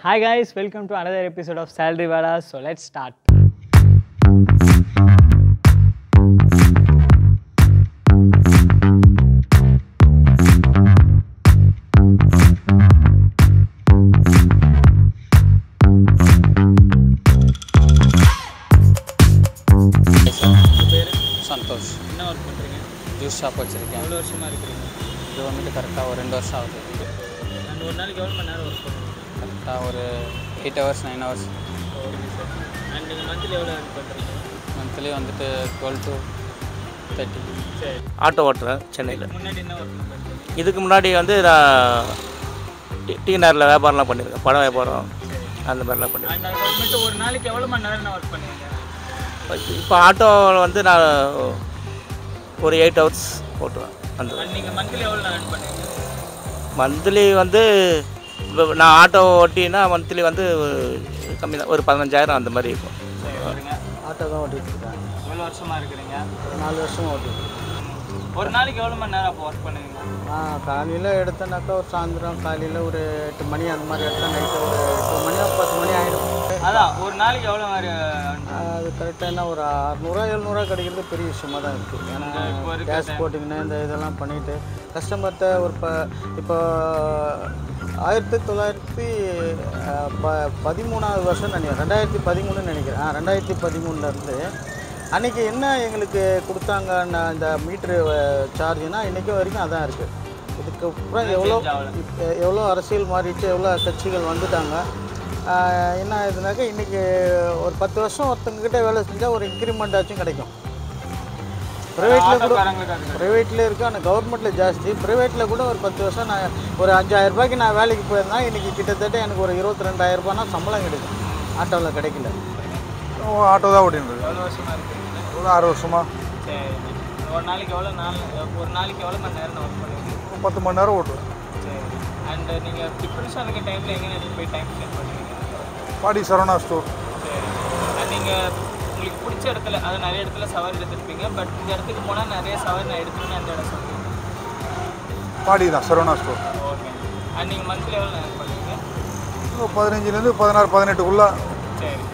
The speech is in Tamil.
Hi guys, welcome to another episode of Salary Vada. So let's start. Santhosh என்ன ஒர்க் பண்ணுறீங்க ஜூஸ் ஷாப் வச்சுருக்கேன் எவ்வளோ வருஷமாக இருக்கிறீங்க இது வந்துட்டு கரெக்டாக ஒரு ரெண்டு வருஷம் ஆகுது அண்ட் ஒரு நாளைக்கு எவ்வளோ மணி நேரம் ஒர்க் பண்ணுறீங்க கரெக்டாக ஒரு eight hours nine hours okay sir and நீங்கள் மந்த்லி எவ்வளோ earn பண்ணுறீங்க மந்த்லி வந்துட்டு டுவெல் டு தேர்ட்டி சரி ஆட்டோ ஓட்டுறேன் சென்னையில் முன்னாடி என்ன ஒர்க் பண்ணுறீங்க இதுக்கு முன்னாடி வந்து நான் டி- டீ நகரில் வியாபாரம்லாம் பண்ணியிருக்கேன் பழம் வியாபாரம் அந்த மாதிரிலாம் பண்ணியிருக்கேன் அண்ட் அதுக்கப்புறமேட்டு ஒரு நாளைக்கு எவ்வளோ மணி நேரம் நான் ஒர்க் பண்ணுவீங்க இப்போ ஆட்டோவில் வந்து நான் ஒரு எயிட் ஹவர்ஸ் ஓட்டுவேன் அந்த அண்ட் நீங்கள் மந்த்லி எவ்வளோ earn பண்ணுவீங்க மந்த்லி வந்து இப்போ நான் ஆட்டோ ஓட்டினா மந்த்லி வந்து கம்மி தான் ஒரு பதினஞ்சாயிரம் அந்த மாதிரி இருக்கும் சரி சரிங்க ஆட்டோ தான் ஓட்டிகிட்டு இருக்கேன் எவ்வளோ வருஷமாக இருக்கிறீங்க நாலு வருஷம் ஓட்டிட்டு ஒரு நாளைக்கு எவ்வளோ மணி நேரம் அப்போ ஒர்க் பண்ணுவீங்க நான் காலையில் எடுத்தேனாக்கா ஒரு சாயந்தரம் காலையில் ஒரு எட்டு மணி அந்த மாதிரி எடுத்தா நைட்டு ஒரு எட்டு மணி பத்து மணி ஆகிடும் அதான் ஒரு நாளைக்கு எவ்வளோ மாதிரி earn அது கரெக்டாக என்ன ஒரு அறநூறுவா எழுநூறுவா கிடைக்கிறது பெரிய விஷயமா தான் இருக்குது ஏன்னா இப்போ இருக்க கேஸ் போட்டிங்கன்னு இந்த இதெல்லாம் பண்ணிவிட்டு கஸ்டமர்கிட்ட ஒரு ப இப்போ ஆயிரத்தி தொள்ளாயிரத்தி அஹ், ப பதிமூணாவது வருஷம் நினைக்கிறேன் ரெண்டாயிரத்தி பதிமூணுன்னு நினைக்கிறேன் ஆ ரெண்டாயிரத்தி பதிமூணுலேருந்து அன்றைக்கி என்ன எங்களுக்கு கொடுத்தாங்க நான் இந்த மீட்ரு சார்ஜ்னா இன்றைக்கி வரைக்கும் அதான் இருக்குது இதுக்கப்புறம் எவ்வளோ இப்போ எவ்வளோ அரசியல் மாறிடுச்சு எவ்வளோ கட்சிகள் வந்துட்டாங்க ஆஹ் என்ன ஆகுதுனாக்கா இன்றைக்கி ஒரு பத்து வருஷம் ஒருத்தங்கக்கிட்ட வேலை செஞ்சால் ஒரு இன்க்ரிமெண்ட் ஆச்சும் கிடைக்கும் ப்ரைவேட்டில் கூட ஆட்டோக்காரங்களுக்கு அது ப்ரைவேட்டில் இருக்குது ஆனால் கவர்மெண்ட்டில் ஜாஸ்தி ப்ரைவேட்டில் கூட ஒரு பத்து வருஷம் நான் ஒரு அஞ்சாயிரம் ரூபாய்க்கு நான் வேலைக்கு போயிருந்தேன் இன்றைக்கி கிட்டத்தட்ட எனக்கு ஒரு இருபத்தி ரெண்டாயிரம் ரூபாய்னா சம்பளம் கிடைக்கும் ஆட்டோவில் கிடைக்கல ஆட்டோ தான் ஓட்டின்னு எவ்வளோ வருஷமாக இருக்கிறீங்க ஒரு ஆறு வருஷமா சரி ஒரு நாளைக்கு எவ்வளோ நாள் ஒரு நாளைக்கு எவ்வளோ மணி நேரம் ஒர்க் பண்ணுவீங்க ஒரு பத்து மணி நேரம் ஓட்டுவேன் சரி அண்ட் நீங்கள் டிப்ரெஷன் இருக்க டைமில் எங்கே போய் டைம் ஸ்பெண்ட் பண்ணுவீங்க பாடி சரவணா ஸ்டோர் சரி அண்ட் நீங்கள் உங்களுக்கு பிடிச்ச இடத்துல அது நிறைய இடத்துல சவாரி எடுத்துருப்பீங்க பட் இந்த இடத்துக்கு போனால் நிறைய சவாரி நான் எடுத்துக்கணும் அந்த இடம் சொல்லுவீங்க பாடி தான் சரவணா ஸ்டோர் ஓகே அண்ட் நீங்கள் மந்த்லி எவ்வளோ earn பண்ணுவீங்க ஒரு பதினஞ்சுலேருந்து பதினாறு பதினெட்டுக்குள்ளே சரி